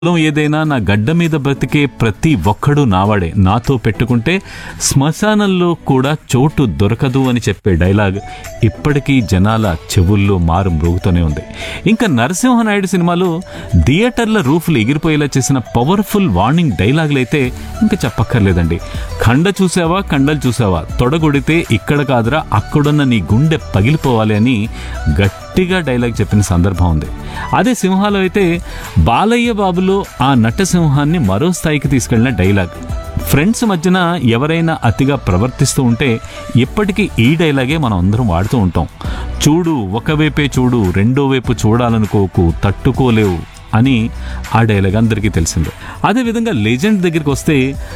కులం ఏదైనా నా గడ్డ మీద బ్రతికే ప్రతి ఒక్కడు నావాడే నాతో పెట్టుకుంటే శ్మశానంలో కూడా చోటు దొరకదు అని చెప్పే డైలాగ్ ఇప్పటికీ జనాల చెవుల్లో మారు మ్రోగుతూనే ఉంది ఇంకా నరసింహనాయుడు సినిమాలో థియేటర్ల రూఫ్లు ఎగిరిపోయేలా చేసిన పవర్ఫుల్ వార్నింగ్ డైలాగులు అయితే ఇంకా చెప్పక్కర్లేదండి కండ చూసావా కండలు చూసావా తొడగొడితే ఇక్కడ కాదురా అక్కడున్న నీ గుండె పగిలిపోవాలి అని గట్టిగా డైలాగ్ చెప్పిన సందర్భం ఉంది అదే సింహాలో అయితే బాలయ్య బాబులో ఆ నటసింహాన్ని మరో స్థాయికి తీసుకెళ్లిన డైలాగ్ ఫ్రెండ్స్ మధ్యన ఎవరైనా అతిగా ప్రవర్తిస్తూ ఉంటే ఇప్పటికీ ఈ డైలాగే మనం అందరం వాడుతూ ఉంటాం చూడు ఒకవైపే చూడు రెండో వైపు చూడాలనుకోకు తట్టుకోలేవు అని ఆ డైలాగ్ అందరికీ తెలిసిందే అదేవిధంగా లెజెండ్ దగ్గరికి వస్తే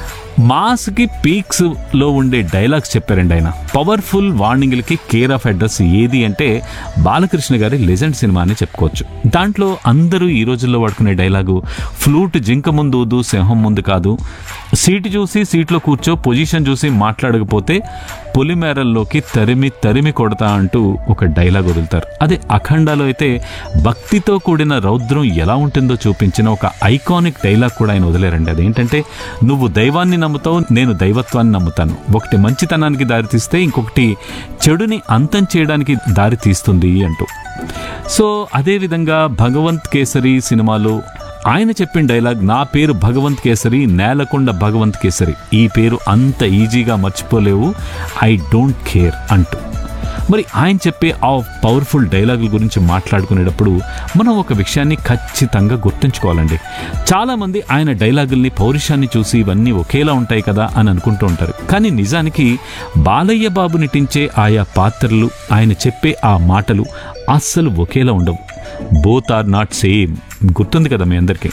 మాస్కి పీక్స్ లో ఉండే డైలాగ్స్ చెప్పారండి ఆయన పవర్ఫుల్ వార్నింగ్లకి కేర్ ఆఫ్ అడ్రస్ ఏది అంటే బాలకృష్ణ గారి లెజెండ్ సినిమా అని చెప్పుకోవచ్చు దాంట్లో అందరూ ఈ రోజుల్లో వాడుకునే డైలాగు ఫ్లూట్ జింక ముందు ఊదు సింహం ముందు కాదు సీటు చూసి సీట్లో కూర్చో పొజిషన్ చూసి మాట్లాడకపోతే పొలిమేరల్లోకి తరిమి తరిమి కొడతా అంటూ ఒక డైలాగ్ వదులుతారు అదే అఖండాలో అయితే భక్తితో కూడిన రౌద్రం ఎలా ఉంటుందో చూపించిన ఒక ఐకానిక్ డైలాగ్ కూడా ఆయన వదిలేరండి అదేంటంటే నువ్వు దైవాన్ని నమ్ముతావు నేను దైవత్వాన్ని నమ్ముతాను ఒకటి మంచితనానికి దారి తీస్తే ఇంకొకటి చెడుని అంతం చేయడానికి దారి తీస్తుంది అంటూ సో అదేవిధంగా భగవంత్ కేసరి సినిమాలో ఆయన చెప్పిన డైలాగ్ నా పేరు భగవంత్ కేసరి నేలకొండ భగవంత్ కేసరి ఈ పేరు అంత ఈజీగా మర్చిపోలేవు ఐ డోంట్ కేర్ అంటూ మరి ఆయన చెప్పే ఆ పవర్ఫుల్ డైలాగుల గురించి మాట్లాడుకునేటప్పుడు మనం ఒక విషయాన్ని ఖచ్చితంగా గుర్తుంచుకోవాలండి చాలామంది ఆయన డైలాగుల్ని పౌరుషాన్ని చూసి ఇవన్నీ ఒకేలా ఉంటాయి కదా అని అనుకుంటూ ఉంటారు కానీ నిజానికి బాలయ్య బాబు నటించే ఆయా పాత్రలు ఆయన చెప్పే ఆ మాటలు అస్సలు ఒకేలా ఉండవు బోత్ ఆర్ నాట్ సేమ్ గుర్తుంది కదా మీ అందరికీ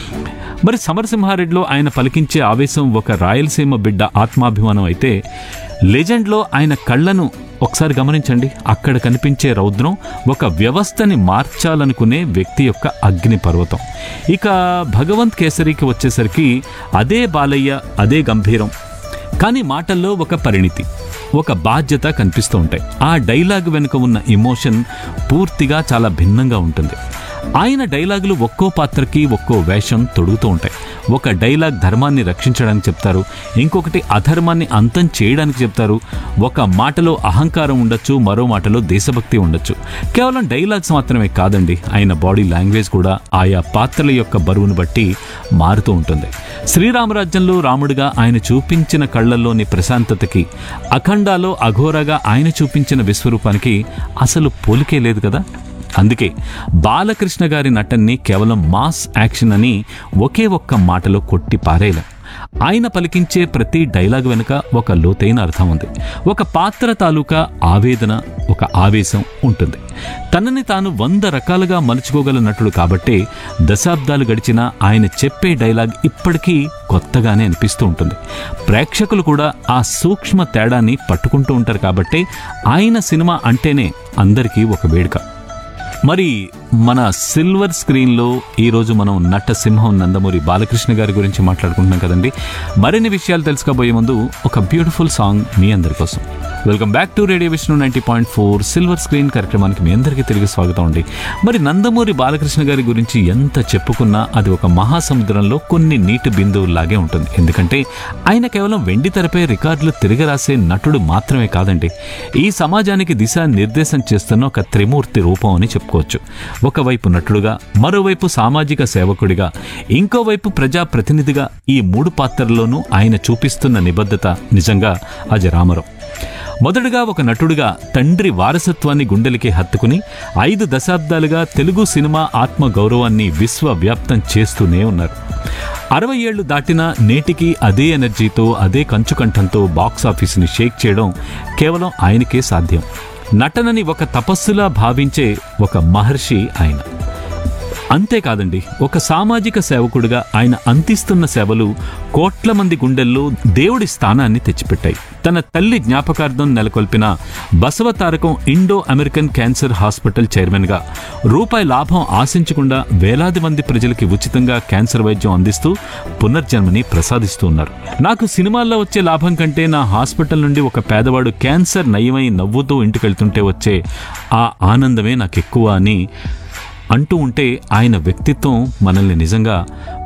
మరి సమరసింహారెడ్డిలో ఆయన పలికించే ఆవేశం ఒక రాయలసీమ బిడ్డ ఆత్మాభిమానం అయితే లెజెండ్లో ఆయన కళ్ళను ఒకసారి గమనించండి అక్కడ కనిపించే రౌద్రం ఒక వ్యవస్థని మార్చాలనుకునే వ్యక్తి యొక్క అగ్ని పర్వతం ఇక భగవంత్ కేసరికి వచ్చేసరికి అదే బాలయ్య అదే గంభీరం కానీ మాటల్లో ఒక పరిణితి ఒక బాధ్యత కనిపిస్తూ ఉంటాయి ఆ డైలాగ్ వెనుక ఉన్న ఇమోషన్ పూర్తిగా చాలా భిన్నంగా ఉంటుంది ఆయన డైలాగులు ఒక్కో పాత్రకి ఒక్కో వేషం తొడుగుతూ ఉంటాయి ఒక డైలాగ్ ధర్మాన్ని రక్షించడానికి చెప్తారు ఇంకొకటి అధర్మాన్ని అంతం చేయడానికి చెప్తారు ఒక మాటలో అహంకారం ఉండొచ్చు మరో మాటలో దేశభక్తి ఉండొచ్చు కేవలం డైలాగ్స్ మాత్రమే కాదండి ఆయన బాడీ లాంగ్వేజ్ కూడా ఆయా పాత్రల యొక్క బరువును బట్టి మారుతూ ఉంటుంది శ్రీరామరాజ్యంలో రాముడిగా ఆయన చూపించిన కళ్ళల్లోని ప్రశాంతతకి అఖండాలో అఘోరగా ఆయన చూపించిన విశ్వరూపానికి అసలు పోలికే లేదు కదా అందుకే బాలకృష్ణ గారి నటన్ని కేవలం మాస్ యాక్షన్ అని ఒకే ఒక్క మాటలో కొట్టి పారేయలేం ఆయన పలికించే ప్రతి డైలాగ్ వెనుక ఒక లోతైన అర్థం ఉంది ఒక పాత్ర తాలూకా ఆవేదన ఒక ఆవేశం ఉంటుంది తనని తాను వంద రకాలుగా మలుచుకోగల నటుడు కాబట్టే దశాబ్దాలు గడిచినా ఆయన చెప్పే డైలాగ్ ఇప్పటికీ కొత్తగానే అనిపిస్తూ ఉంటుంది ప్రేక్షకులు కూడా ఆ సూక్ష్మ తేడాన్ని పట్టుకుంటూ ఉంటారు కాబట్టే ఆయన సినిమా అంటేనే అందరికీ ఒక వేడుక మరి మన సిల్వర్ స్క్రీన్లో ఈరోజు మనం నట సింహం నందమూరి బాలకృష్ణ గారి గురించి మాట్లాడుకుంటున్నాం కదండి మరిన్ని విషయాలు తెలుసుకోబోయే ముందు ఒక బ్యూటిఫుల్ సాంగ్ మీ అందరి కోసం welcome back to radio Vishnu ninety point four silver screen కార్యక్రమానికి మీ అందరికీ తిరిగి స్వాగతం అండి మరి నందమూరి బాలకృష్ణ గారి గురించి ఎంత చెప్పుకున్నా అది ఒక మహాసముద్రంలో కొన్ని నీటి బిందువుల్లాగే ఉంటుంది ఎందుకంటే ఆయన కేవలం వెండి తెరపై రికార్డులు తిరగరాసే నటుడు మాత్రమే కాదండి ఈ సమాజానికి దిశా నిర్దేశం చేస్తున్న ఒక త్రిమూర్తి రూపం అని చెప్పుకోవచ్చు ఒకవైపు నటుడుగా మరోవైపు సామాజిక సేవకుడిగా ఇంకోవైపు ప్రజాప్రతినిధిగా ఈ మూడు పాత్రల్లోనూ ఆయన చూపిస్తున్న నిబద్ధత నిజంగా అజరామరం మొదటగా ఒక నటుడిగా తండ్రి వారసత్వాన్ని గుండెలకి హత్తుకుని ఐదు దశాబ్దాలుగా తెలుగు సినిమా ఆత్మ గౌరవాన్ని విశ్వవ్యాప్తం చేస్తూనే ఉన్నారు అరవై ఏళ్లు దాటిన నేటికి అదే ఎనర్జీతో అదే కంచుకంఠంతో బాక్స్ ఆఫీసుని షేక్ చేయడం కేవలం ఆయనకే సాధ్యం నటనని ఒక తపస్సులా భావించే ఒక మహర్షి ఆయన అంతేకాదండి ఒక సామాజిక సేవకుడిగా ఆయన అందిస్తున్న సేవలు కోట్ల మంది గుండెల్లో దేవుడి స్థానాన్ని తెచ్చిపెట్టాయి తన తల్లి జ్ఞాపకార్థం నెలకొల్పిన Basava Tarakam Indo American cancer hospital చైర్మన్గా రూపాయి లాభం ఆశించకుండా వేలాది మంది ప్రజలకి ఉచితంగా క్యాన్సర్ వైద్యం అందిస్తూ పునర్జన్మని ప్రసాదిస్తూ ఉన్నారు నాకు సినిమాల్లో వచ్చే లాభం కంటే నా హాస్పిటల్ నుండి ఒక పేదవాడు క్యాన్సర్ నయమై నవ్వుతూ ఇంటికెళ్తుంటే వచ్చే ఆ ఆనందమే నాకు ఎక్కువ అని అంటూ ఉంటే ఆయన వ్యక్తిత్వం మనల్ని నిజంగా